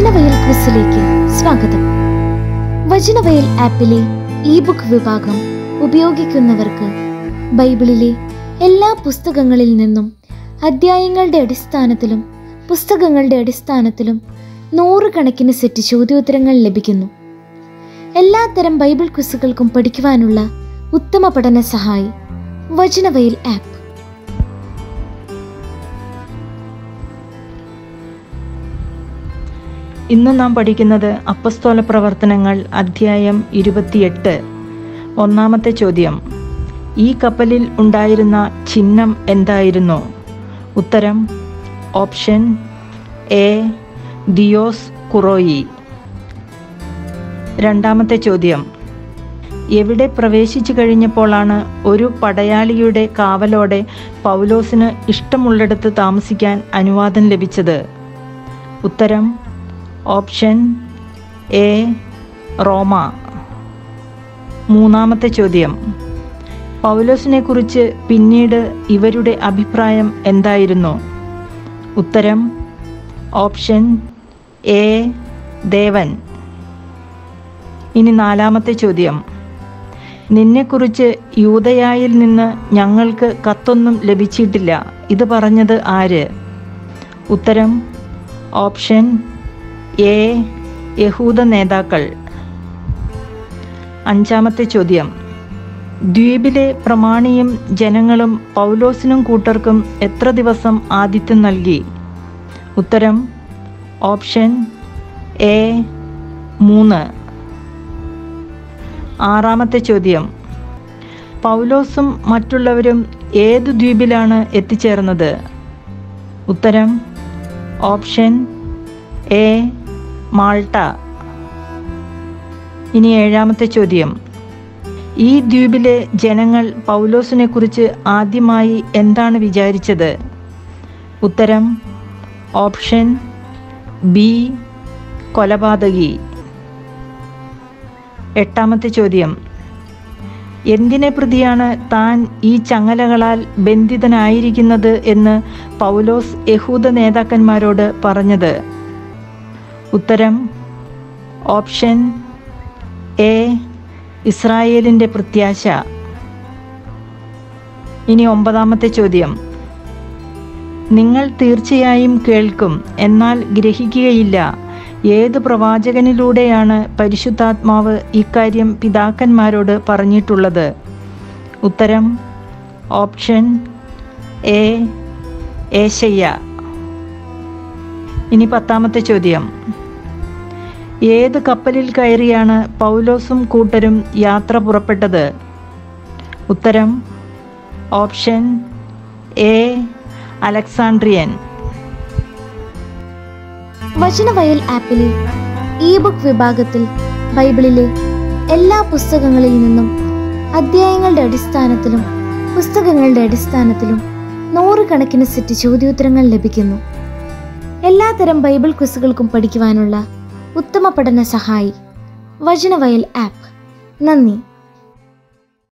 വചനവയൽ ക്വിസിലേക്ക് സ്വാഗതം വചനവയൽ ആപ്പിലെ e book വിഭാഗം ഉപയോഗിക്കുന്നവർക്ക് ബൈബിളിലെ എല്ലാ പുസ്തകങ്ങളിൽ നിന്നും അധ്യായങ്ങളുടെ അടിസ്ഥാനത്തിലും പുസ്തകങ്ങളുടെ അടിസ്ഥാനത്തിലും നൂറുകണക്കിന് സെറ്റ് ചോദ്യോത്തരങ്ങൾ ലഭിക്കുന്നു എല്ലാത്തരം ബൈബിൾ ക്വിസുകൾക്കും പഠിക്കുവാനുള്ള ഉത്തമ പഠന സഹായി വചനവയൽ ആപ്പ് ഇന്ന് നാം പഠിക്കുന്നത് അപ്പസ്തോല പ്രവർത്തനങ്ങൾ അധ്യായം ഇരുപത്തിയെട്ട് ഒന്നാമത്തെ ചോദ്യം ഈ കപ്പലിൽ ഉണ്ടായിരുന്ന ചിഹ്നം എന്തായിരുന്നു ഉത്തരം ഓപ്ഷൻ എ ദിയോസ് കുറോയി രണ്ടാമത്തെ ചോദ്യം എവിടെ പ്രവേശിച്ചു കഴിഞ്ഞപ്പോഴാണ് ഒരു പടയാളിയുടെ കാവലോടെ പൗലോസിന് ഇഷ്ടമുള്ളിടത്ത് താമസിക്കാൻ അനുവാദം ലഭിച്ചത് ഉത്തരം ഓപ്ഷൻ എ റോമ മൂന്നാമത്തെ ചോദ്യം പൗലോസിനെ കുറിച്ച് പിന്നീട് ഇവരുടെ അഭിപ്രായം എന്തായിരുന്നു ഉത്തരം ഓപ്ഷൻ എ ദേവൻ ഇനി നാലാമത്തെ ചോദ്യം നിന്നെക്കുറിച്ച് യൂതയായിൽ നിന്ന് ഞങ്ങൾക്ക് കത്തൊന്നും ലഭിച്ചിട്ടില്ല ഇത് പറഞ്ഞത് ആര് ഉത്തരം ഓപ്ഷൻ എ യഹൂദ നേതാക്കൾ അഞ്ചാമത്തെ ചോദ്യം ദ്വീപിലെ പ്രമാണിയും ജനങ്ങളും പൗലോസിനും കൂട്ടർക്കും എത്ര ദിവസം ആതിഥ്യം നൽകി ഉത്തരം ഓപ്ഷൻ എ മൂന്ന് ആറാമത്തെ ചോദ്യം പൗലോസും മറ്റുള്ളവരും ഏത് ദ്വീപിലാണ് എത്തിച്ചേർന്നത് ഉത്തരം ഓപ്ഷൻ എ മാൾട്ട ഇനി ഏഴാമത്തെ ചോദ്യം ഈ ദ്വീപിലെ ജനങ്ങൾ പൗലോസിനെ കുറിച്ച് ആദ്യമായി എന്താണ് വിചാരിച്ചത് ഉത്തരം ഓപ്ഷൻ ബി കൊലപാതകി എട്ടാമത്തെ ചോദ്യം എന്തിനെ പ്രതിയാണ് താൻ ഈ ചങ്ങലകളാൽ ബന്ധിതനായിരിക്കുന്നത് എന്ന് പൗലോസ് യഹൂദ നേതാക്കന്മാരോട് പറഞ്ഞത് ഉത്തരം ഓപ്ഷൻ എ ഇസ്രായേലിൻ്റെ പ്രത്യാശ ഇനി ഒമ്പതാമത്തെ ചോദ്യം നിങ്ങൾ തീർച്ചയായും കേൾക്കും എന്നാൽ ഗ്രഹിക്കുകയില്ല ഏത് പ്രവാചകനിലൂടെയാണ് പരിശുദ്ധാത്മാവ് ഇക്കാര്യം പിതാക്കന്മാരോട് പറഞ്ഞിട്ടുള്ളത് ഉത്തരം ഓപ്ഷൻ എ ഏശയ്യ ഇനി പത്താമത്തെ ചോദ്യം ഏത് കപ്പലിൽ കയറിയാണ് പൗലോസും കൂട്ടരും യാത്ര പുറപ്പെട്ടത് ഉത്തരം ഓപ്ഷൻ എ അലക്സാണ്ട്രിയൻ വചനവയൽ ആപ്പിലെ ഇ ബുക്ക് വിഭാഗത്തിൽ ബൈബിളിലെ എല്ലാ പുസ്തകങ്ങളിൽ നിന്നും അധ്യായങ്ങളുടെ അടിസ്ഥാനത്തിലും പുസ്തകങ്ങളുടെ അടിസ്ഥാനത്തിലും നൂറുകണക്കിന് സെറ്റ് ചോദ്യോത്തരങ്ങൾ ലഭിക്കുന്നു എല്ലാത്തരം ബൈബിൾ ക്വിസുകൾക്കും പഠിക്കുവാനുള്ള ഉത്തമ പഠന സഹായി വചനവയൽ ആപ്പ് നന്ദി